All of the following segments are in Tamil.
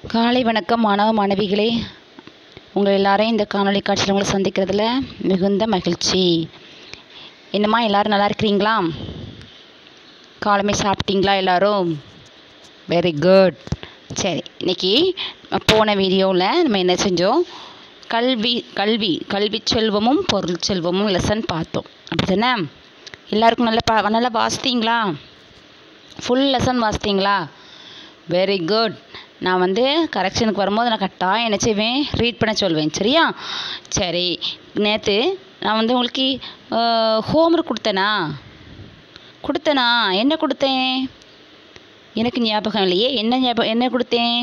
காலை வணக்கம் மாணவ மாணவிகளே உங்கள் எல்லாரையும் இந்த காணொளி காட்சியில் உங்களை சந்திக்கிறதுல மிகுந்த மகிழ்ச்சி என்னம்மா எல்லாரும் நல்லா இருக்கிறீங்களா காலமே சாப்பிட்டீங்களா எல்லாரும் வெரி குட் சரி இன்னைக்கு போன வீடியோவில் நம்ம என்ன செஞ்சோம் கல்வி கல்வி கல்வி செல்வமும் பொருள் செல்வமும் லெசன் பார்த்தோம் அப்படி தானே எல்லாருக்கும் நல்லா பா நல்லா வாசித்தீங்களா ஃபுல் லெசன் வாசித்தீங்களா வெரி குட் நான் வந்து கரெக்ஷனுக்கு வரும்போது நான் கரெக்டாக என்ன செய்வேன் ரீட் பண்ண சொல்வேன் சரியா சரி நேற்று நான் வந்து உங்களுக்கு ஹோம்ஒர்க் கொடுத்தேனா கொடுத்தேனா என்ன கொடுத்தேன் எனக்கு ஞாபகம் இல்லையே என்ன ஞாபகம் என்ன கொடுத்தேன்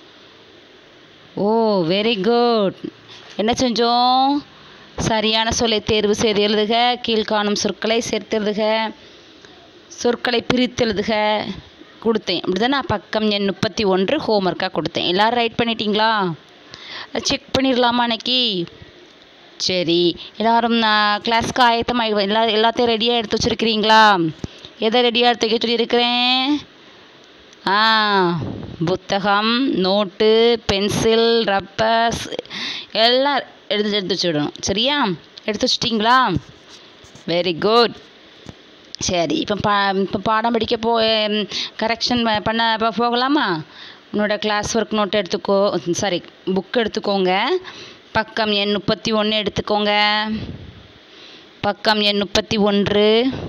ஓ வெரி குட் என்ன செஞ்சோம் சரியான சொல்லை தேர்வு செய்து எழுதுக கீழ்காணும் சொற்களை சேர்த்து எழுதுக சொற்களை பிரித்து எழுதுக கொடுத்தேன் அப்படி தான் நான் பக்கம் எண் முப்பத்தி ஒன்று ஹோம்ஒர்க்காக கொடுத்தேன் எல்லோரும் ரைட் பண்ணிட்டீங்களா செக் பண்ணிடலாமா அன்னைக்கு சரி எல்லோரும் நான் கிளாஸ்க்கு ஆயத்தமாக எல்லா எல்லாத்தையும் ரெடியாக எடுத்து வச்சுருக்கிறீங்களா எதை ரெடியாக எடுத்து வைக்க சொல்லியிருக்கிறேன் ஆ புத்தகம் நோட்டு பென்சில் ரப்பர்ஸ் எல்லாம் எடுத்து எடுத்து வச்சுடணும் சரியா எடுத்து வச்சிட்டிங்களா வெரி குட் சரி இப்போ பா இப்போ பாடம் படிக்க போ கரெக்ஷன் பண்ண இப்போ போகலாமா உன்னோட கிளாஸ் ஒர்க் நோட் எடுத்துக்கோ சாரி புக் எடுத்துக்கோங்க பக்கம் எண் முப்பத்தி ஒன்று எடுத்துக்கோங்க பக்கம் எண் முப்பத்தி ஒன்று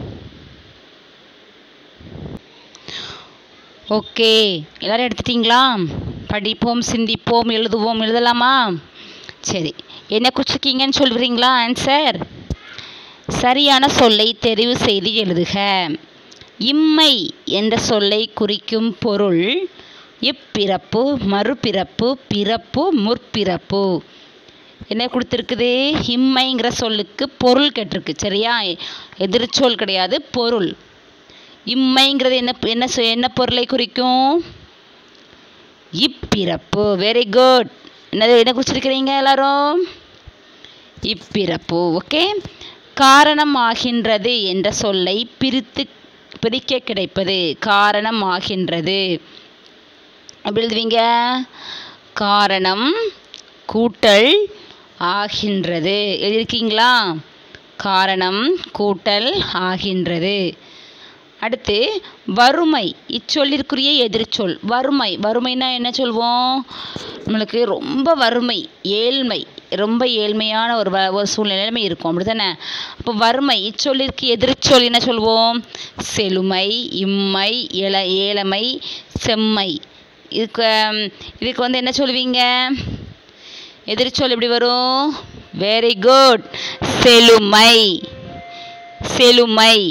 ஓகே எல்லோரும் எடுத்துட்டிங்களா படிப்போம் சிந்திப்போம் எழுதுவோம் எழுதலாமா சரி என்ன குறிச்சிருக்கீங்கன்னு சொல்கிறீங்களா ஆன்சர் சரியான சொல்லை தெரிவு செய்து எழுதுக இம்மை என்ற சொல்லை குறிக்கும் பொருள் இப்பிறப்பு மறுபிறப்பு பிறப்பு முற்பிறப்பு என்ன கொடுத்துருக்குது இம்மைங்கிற சொல்லுக்கு பொருள் கேட்டிருக்கு சரியா எதிர்ச்சொல் கிடையாது பொருள் இம்மைங்கிறது என்ன என்ன என்ன பொருளை குறிக்கும் இப்பிறப்பு வெரி குட் என்னது என்ன குறிச்சிருக்கிறீங்க எல்லாரும் இப்பிறப்பு ஓகே காரணமாகின்றது என்ற சொல்லை பிரித்து பிரிக்க கிடைப்பது காரணமாகின்றது எப்படி எழுதுவீங்க காரணம் கூட்டல் ஆகின்றது எழுதியிருக்கீங்களா காரணம் கூட்டல் ஆகின்றது அடுத்து வறுமை இச்சொல்லிற்குரிய எதிர்ச்சொல் வறுமை வறுமைனா என்ன சொல்வோம் நம்மளுக்கு ரொம்ப வறுமை ஏழ்மை ரொம்ப ஏழ்மையான ஒரு வ ஒரு சூழ்நிலைமை இருக்கும் அப்படி தானே அப்போ வறுமை இச்சொல்லிற்கு எதிர்ச்சொல் என்ன சொல்வோம் செழுமை இம்மை இள ஏழமை செம்மை இதுக்கு இதுக்கு வந்து என்ன சொல்லுவீங்க எதிர்ச்சொல் எப்படி வரும் வெரி குட் செழுமை செழுமை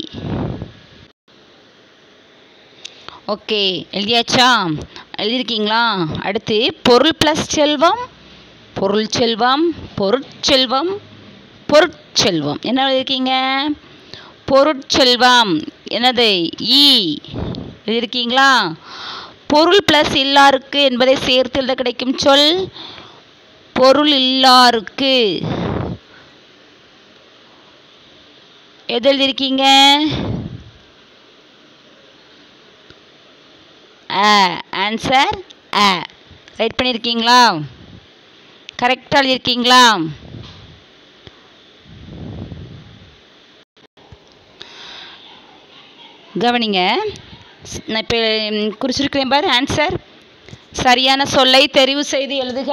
ஓகே எழுதியாச்சா எழுதியிருக்கீங்களா அடுத்து பொருள் ப்ளஸ் செல்வம் பொருள் செல்வம் பொருட்செல்வம் பொருட்செல்வம் என்ன எழுதியிருக்கீங்க பொருட்செல்வம் என்னது ஈ எழுதியிருக்கீங்களா பொருள் ப்ளஸ் இல்லாருக்கு என்பதை சேர்த்து எழுத கிடைக்கும் சொல் பொருள் இல்லாருக்கு எது எழுதியிருக்கீங்க ஆ ஆன்சர் ஆ ரைட் பண்ணியிருக்கீங்களா கரெக்டாக எழுதியிருக்கீங்களா கவனிங்க நான் இப்போ குறிச்சிருக்கிறேன் பாரு ஆன்சர் சரியான சொல்லை தெரிவு செய்து எழுதுக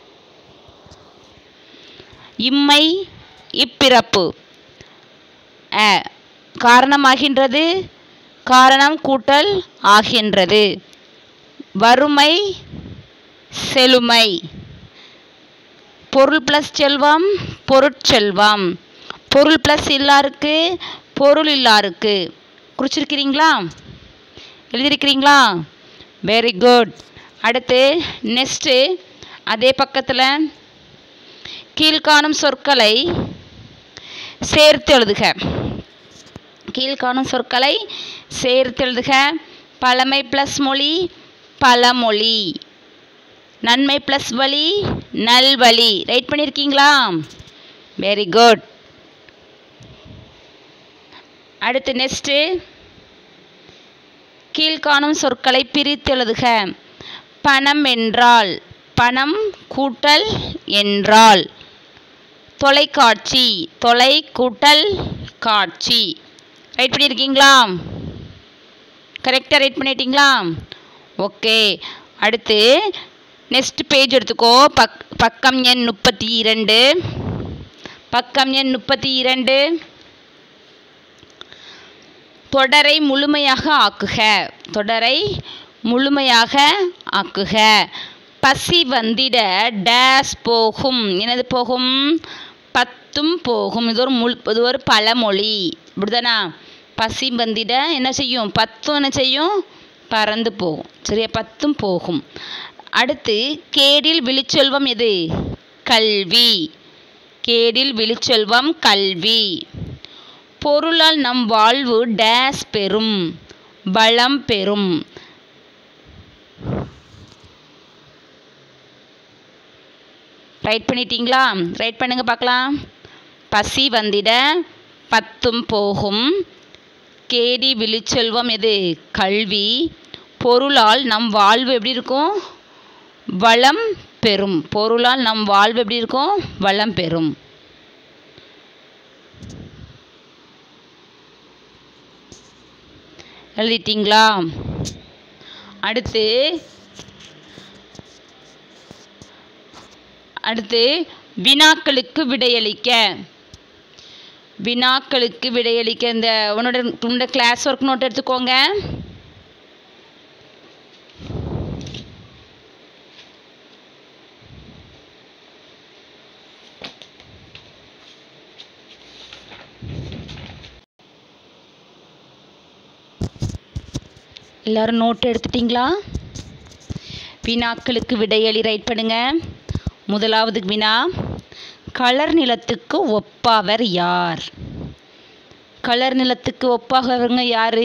இம்மை இப்பிறப்பு ஆ காரணமாகின்றது காரணம் கூட்டல் ஆகின்றது வறுமை செழுமை பொருள் ப்ளஸ் செல்வம் பொருட்செல்வம் பொருள் ப்ளஸ் இல்லாருக்கு பொருள் இல்லாருக்கு குறிச்சிருக்கிறீங்களா எழுதியிருக்கிறீங்களா வெரி குட் அடுத்து நெக்ஸ்ட்டு அதே பக்கத்தில் கீழ்காணும் சொற்களை சேர்த்து எழுதுக கீழ்காணும் சொற்களை சேர்த்து எழுதுக பழமை ப்ளஸ் மொழி பழமொழி நன்மை ப்ளஸ் வழி நல்வழி ரைட் பண்ணியிருக்கீங்களா வெரி குட் அடுத்து நெக்ஸ்ட்டு கீழ்காணும் சொற்களை பிரித்து எழுதுக பணம் என்றால் பணம் கூட்டல் என்றால் தொலைக்காட்சி தொலை கூட்டல் காட்சி ரைட் பண்ணியிருக்கீங்களா கரெக்டாக ரைட் பண்ணிட்டீங்களா ஓகே அடுத்து நெக்ஸ்ட் பேஜ் எடுத்துக்கோ பக் பக்கம் எண் முப்பத்தி இரண்டு பக்கம் எண் முப்பத்தி இரண்டு தொடரை முழுமையாக ஆக்குக தொடரை முழுமையாக ஆக்குக பசி வந்திட டேஸ் போகும் என்னது போகும் பத்தும் போகும் இது ஒரு முள் இது ஒரு பழமொழி இப்படிதானா பசி வந்திட என்ன செய்யும் பத்தும் என்ன செய்யும் பறந்து போகும் சரியா பத்தும் போகும் அடுத்து கேடில் விழிச்செல்வம் எது கல்வி கேடில் விழிச்செல்வம் கல்வி பொருளால் நம் வாழ்வு டேஸ் பெறும் பலம் பெறும் ரைட் பண்ணிட்டீங்களா ரைட் பண்ணுங்க பார்க்கலாம் பசி வந்திட பத்தும் போகும் கேடி விழிச்செல்வம் எது கல்வி பொருளால் நம் வாழ்வு எப்படி இருக்கும் வளம் பெறும் பொருளால் நம் வாழ்வு எப்படி இருக்கும் வளம் பெறும் எழுதிட்டீங்களா அடுத்து அடுத்து வினாக்களுக்கு விடையளிக்க வினாக்களுக்கு விடையளிக்க இந்த உன்னோட உன்னோட கிளாஸ் ஒர்க் நோட் எடுத்துக்கோங்க எல்லாரும் நோட் எடுத்துட்டீங்களா வினாக்களுக்கு விடையளி ரைட் பண்ணுங்க முதலாவது வினா கலர் நிலத்துக்கு ஒப்பாவர் யார் கலர் நிலத்துக்கு ஒப்பாகவங்க யாரு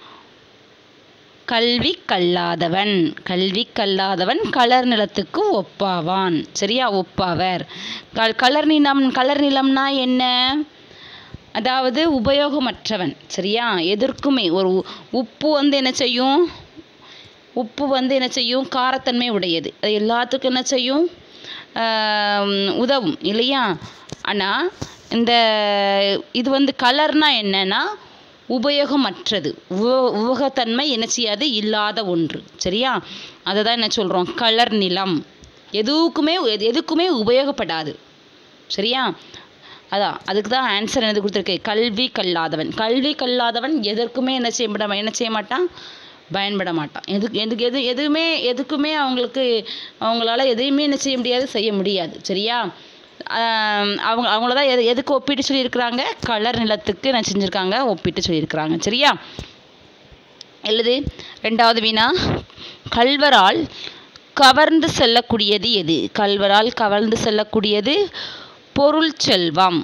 கல்வி கல்லாதவன் கல்வி கல்லாதவன் கலர் நிலத்துக்கு ஒப்பாவான் சரியா ஒப்பாவர் கல் கலர் நிலம் கலர் நிலம்னா என்ன அதாவது உபயோகமற்றவன் சரியா எதற்குமே ஒரு உ- உப்பு வந்து என்ன செய்யும் உப்பு வந்து என்ன செய்யும் காரத்தன்மை உடையது அது எல்லாத்துக்கும் என்ன செய்யும் ஆம், உதவும் இல்லையா ஆனால் இந்த இது வந்து கலர்னா என்னன்னா உபயோகமற்றது உப உபயோகத்தன்மை என்ன செய்யாது இல்லாத ஒன்று சரியா அதை தான் என்ன சொல்கிறோம் கலர் நிலம் எதுக்குமே எது- எதுக்குமே உபயோகப்படாது சரியா அதான் அதுக்கு தான் ஆன்சர் என்னது கொடுத்துருக்கு கல்வி கல்லாதவன் கல்வி கல்லாதவன் எதற்குமே என்ன செய்ய மாட்டான் என்ன செய்ய மாட்டான் பயன்பட மாட்டான் எதுக்கு எதுக்கு எது எதுவுமே எதுக்குமே அவங்களுக்கு அவங்களால எதையுமே என்ன செய்ய முடியாது செய்ய முடியாது சரியா ஆம், அவங்க அவங்கள தான் எது எதுக்கு ஒப்பிட்டு சொல்லியிருக்கிறாங்க கலர் நிலத்துக்கு என்ன செஞ்சுருக்காங்க ஒப்பிட்டு சொல்லியிருக்கிறாங்க சரியா எழுது ரெண்டாவது வினா கல்வரால் கவர்ந்து செல்லக்கூடியது எது கல்வரால் கவர்ந்து செல்லக்கூடியது பொருள் செல்வம்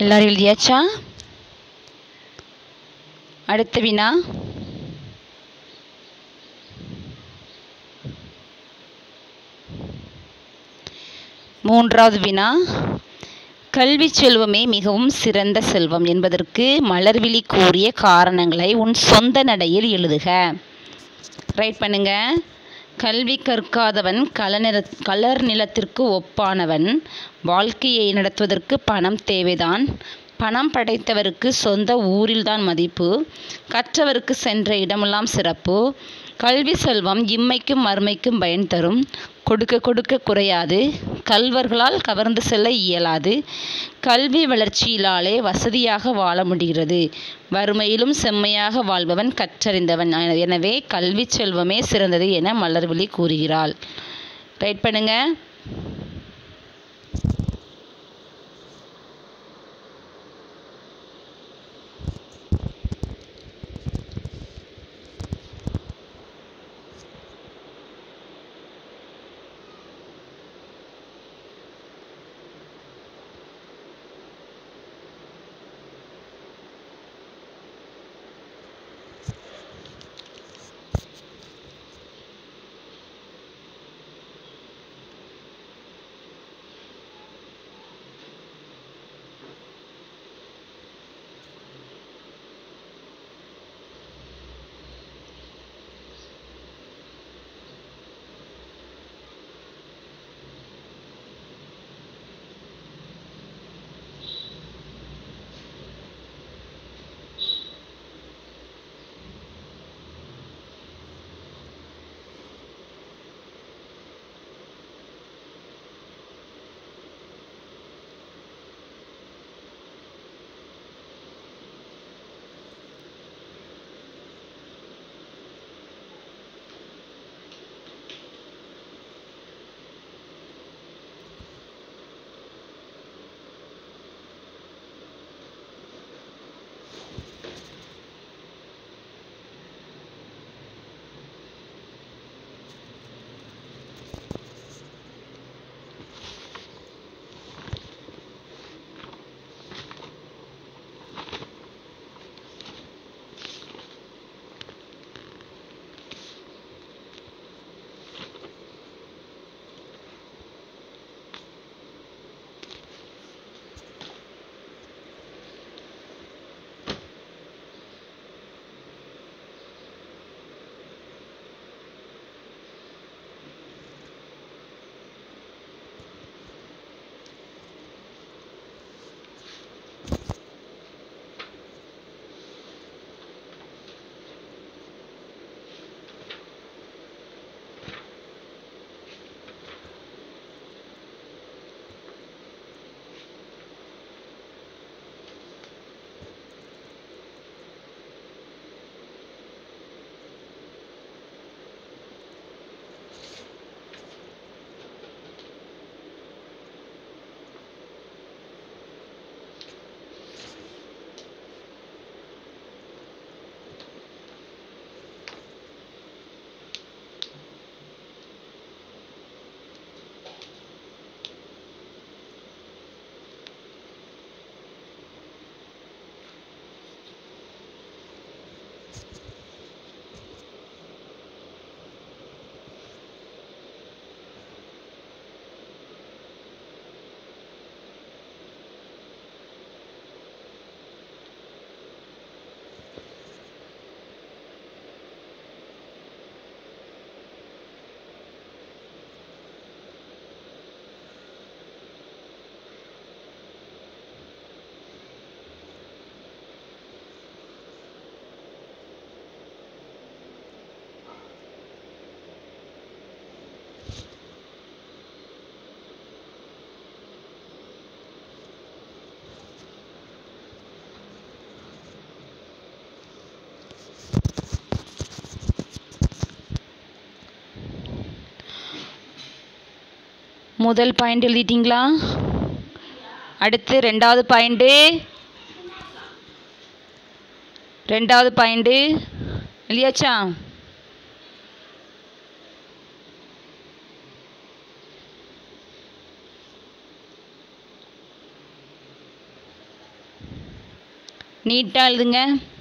எல்லாரும் எழுதியாச்சா அடுத்த வினா மூன்றாவது வினா கல்வி செல்வமே மிகவும் சிறந்த செல்வம் என்பதற்கு மலர்விழி கூறிய காரணங்களை உன் சொந்த நடையில் எழுதுக ரைட் பண்ணுங்க கல்வி கற்காதவன் கலநிற கலர் நிலத்திற்கு ஒப்பானவன் வாழ்க்கையை நடத்துவதற்கு பணம் தேவைதான் பணம் படைத்தவருக்கு சொந்த ஊரில்தான் மதிப்பு கற்றவருக்கு சென்ற இடமெல்லாம் சிறப்பு கல்வி செல்வம் இம்மைக்கும் மறுமைக்கும் பயன் தரும் கொடுக்க கொடுக்க குறையாது கல்வர்களால் கவர்ந்து செல்ல இயலாது கல்வி வளர்ச்சியிலாலே வசதியாக வாழ முடிகிறது வறுமையிலும் செம்மையாக வாழ்பவன் கற்றறிந்தவன் எனவே கல்வி செல்வமே சிறந்தது என மலர்விழி கூறுகிறாள் ரைட் பண்ணுங்க முதல் பாயிண்ட் எழுதிட்டீங்களா அடுத்து ரெண்டாவது பாயிண்ட்டு ரெண்டாவது பாயிண்ட்டு எழுதியாச்சா நீட்டாக எழுதுங்க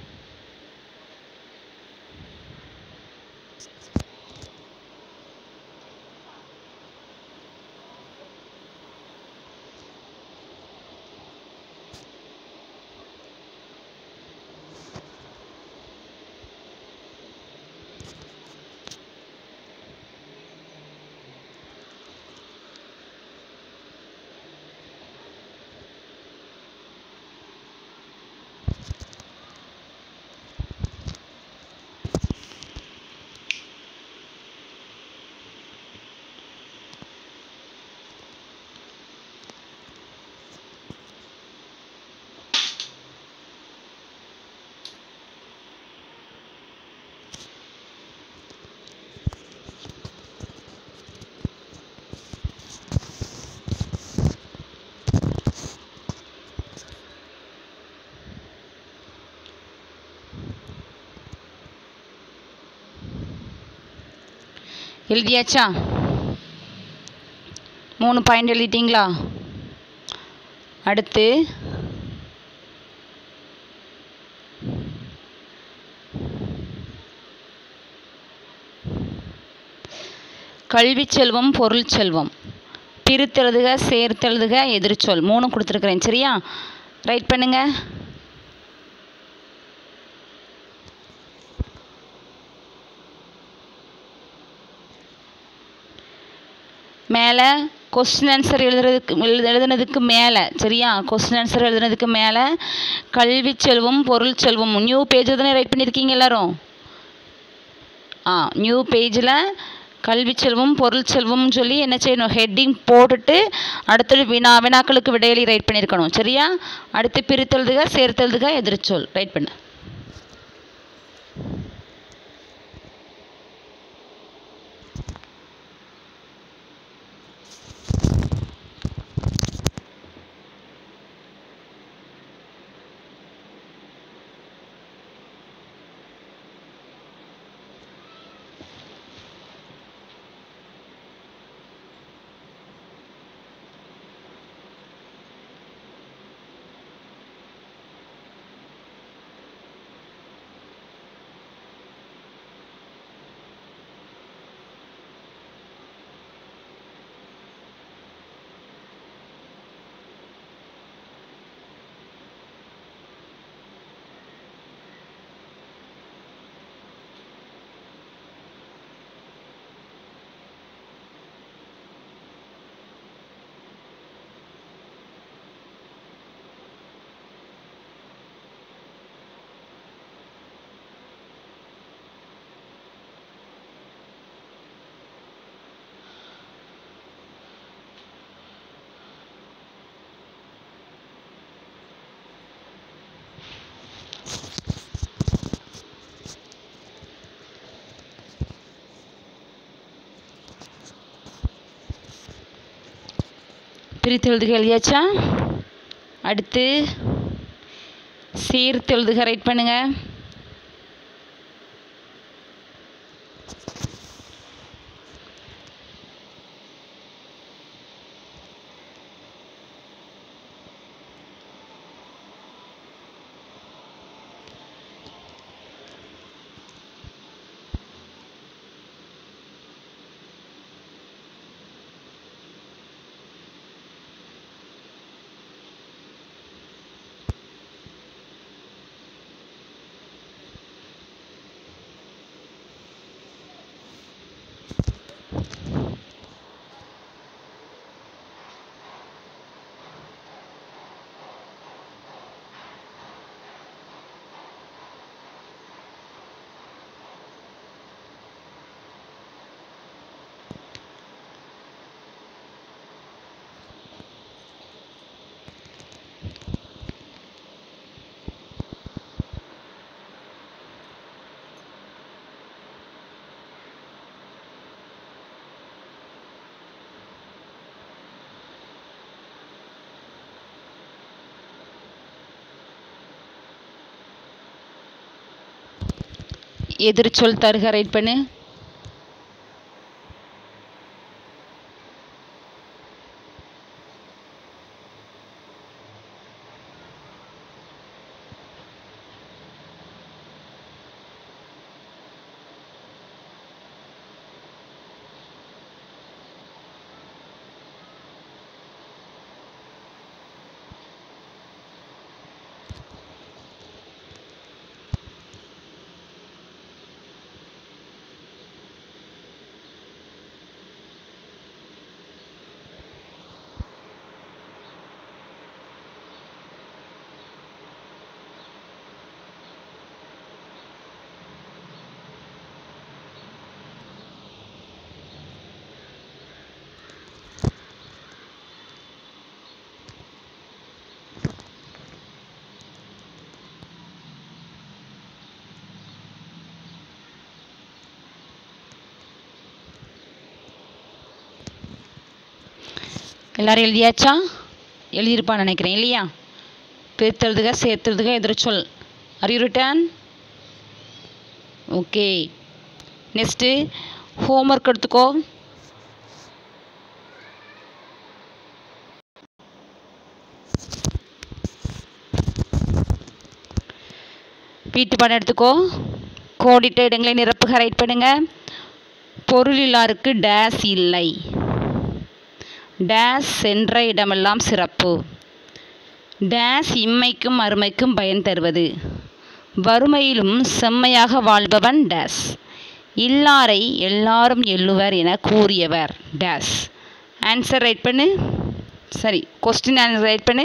எழுதியாச்சா மூணு பாயிண்ட் எழுதிட்டீங்களா அடுத்து கல்வி செல்வம் பொருள் செல்வம் பிரித்தெழுதுக சேர்த்தெழுதுக எதிர்ச்சொல் மூணு கொடுத்துருக்குறேன் சரியா ரைட் பண்ணுங்க மேலே கொஸ்டின் ஆன்சர் எழுதுறதுக்கு எழுது எழுதுனதுக்கு மேலே சரியா கொஸ்டின் ஆன்சர் எழுதுனதுக்கு மேலே கல்வி செல்வம் பொருள் செல்வம் நியூ பேஜ் தானே ரைட் பண்ணியிருக்கீங்க எல்லாரும் ஆ நியூ பேஜில் கல்வி செல்வம் பொருள் செல்வம்னு சொல்லி என்ன செய்யணும் ஹெட்டிங் போட்டுட்டு அடுத்தது வினா வினாக்களுக்கு விடையலி ரைட் பண்ணியிருக்கணும் சரியா அடுத்து பிரித்தெழுதுக சேர்த்தெழுதுக எதிர்ச்சொல் ரைட் பண்ணு பிரித்தெழுதுக எழுதியாச்சா அடுத்து சீர்த்தெழுதுக ரைட் பண்ணுங்க எதிர்ச்சொல் தருக ரைட் பண்ணு எல்லாரும் எழுதியாச்சா எழுதியிருப்பான்னு நினைக்கிறேன் இல்லையா பிரித்தெழுதுக சேர்த்தெழுதுக எதிர்ச்சொல் are you written okay next homework எடுத்துக்கோ வீட்டு பாடம் எடுத்துக்கோ கோடிட்ட இடங்களை நிரப்புக ரைட் பண்ணுங்க பொருளிலாருக்கு டேஸ் இல்லை டேஸ் சென்ற இடமெல்லாம் சிறப்பு டேஸ் இம்மைக்கும் அருமைக்கும் பயன் தருவது வறுமையிலும் செம்மையாக வாழ்பவன் டேஸ் இல்லாரை எல்லாரும் எள்ளுவர் என கூறியவர் டேஸ் ஆன்சர் ரைட் பண்ணு சரி கொஸ்டின் ஆன்சர் ரைட் பண்ணு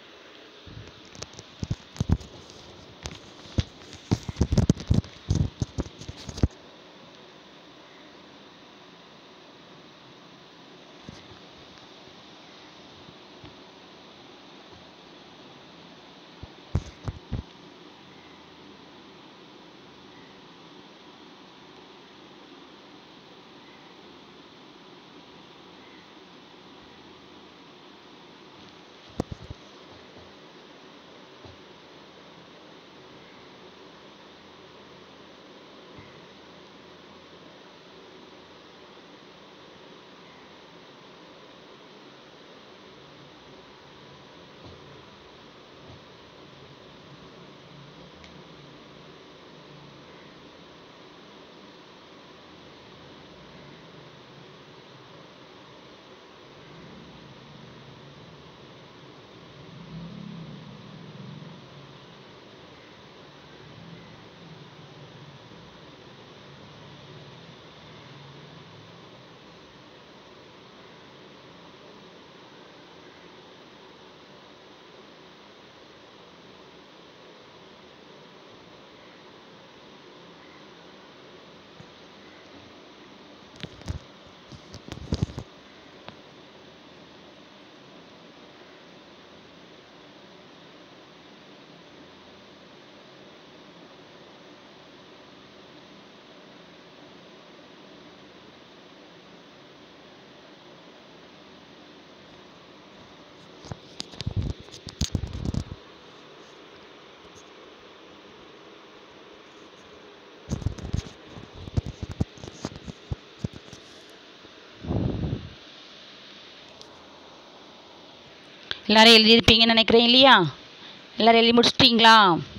எல்லாரும் எழுதியிருப்பீங்கன்னு நினைக்கிறேன் இல்லையா எல்லாரும் எழுதி முடிச்சிட்டிங்களா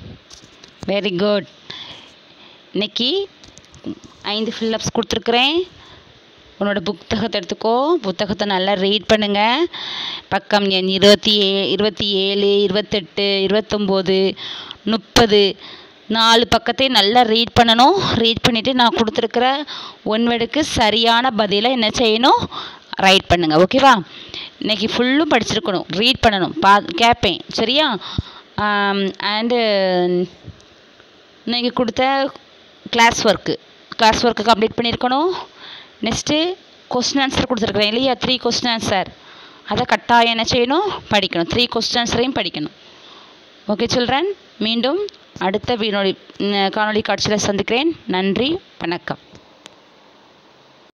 வெரி குட் இன்னைக்கு ஐந்து ஃபில்லப்ஸ் கொடுத்துருக்குறேன் உன்னோட புத்தகத்தை எடுத்துக்கோ புத்தகத்தை நல்லா ரீட் பண்ணுங்க பக்கம் எண் இருபத்தி ஏ இருபத்தி ஏழு இருபத்தெட்டு இருபத்தொம்போது முப்பது நாலு பக்கத்தையும் நல்லா ரீட் பண்ணணும் ரீட் பண்ணிவிட்டு நான் கொடுத்துருக்குற ஒன் வேர்டுக்கு சரியான பதிலை என்ன செய்யணும் ரைட் பண்ணுங்கள் ஓகேவா இன்னைக்கு ஃபுல்லும் படிச்சிருக்கணும் ரீட் பண்ணணும் பா கேட்பேன் சரியா அண்டு இன்னைக்கு கொடுத்த class work class work complete பண்ணியிருக்கணும் நெக்ஸ்ட்டு கொஸ்டின் ஆன்சர் கொடுத்துருக்குறேன் இல்லையா த்ரீ கொஸ்டின் ஆன்சர் அதை கட்டாயம் என்ன செய்யணும் படிக்கணும் த்ரீ கொஸ்டின் ஆன்சரையும் படிக்கணும் ஓகே சில்ட்ரன் மீண்டும் அடுத்த வீணொலி காணொளி காட்சியில் சந்திக்கிறேன் நன்றி வணக்கம்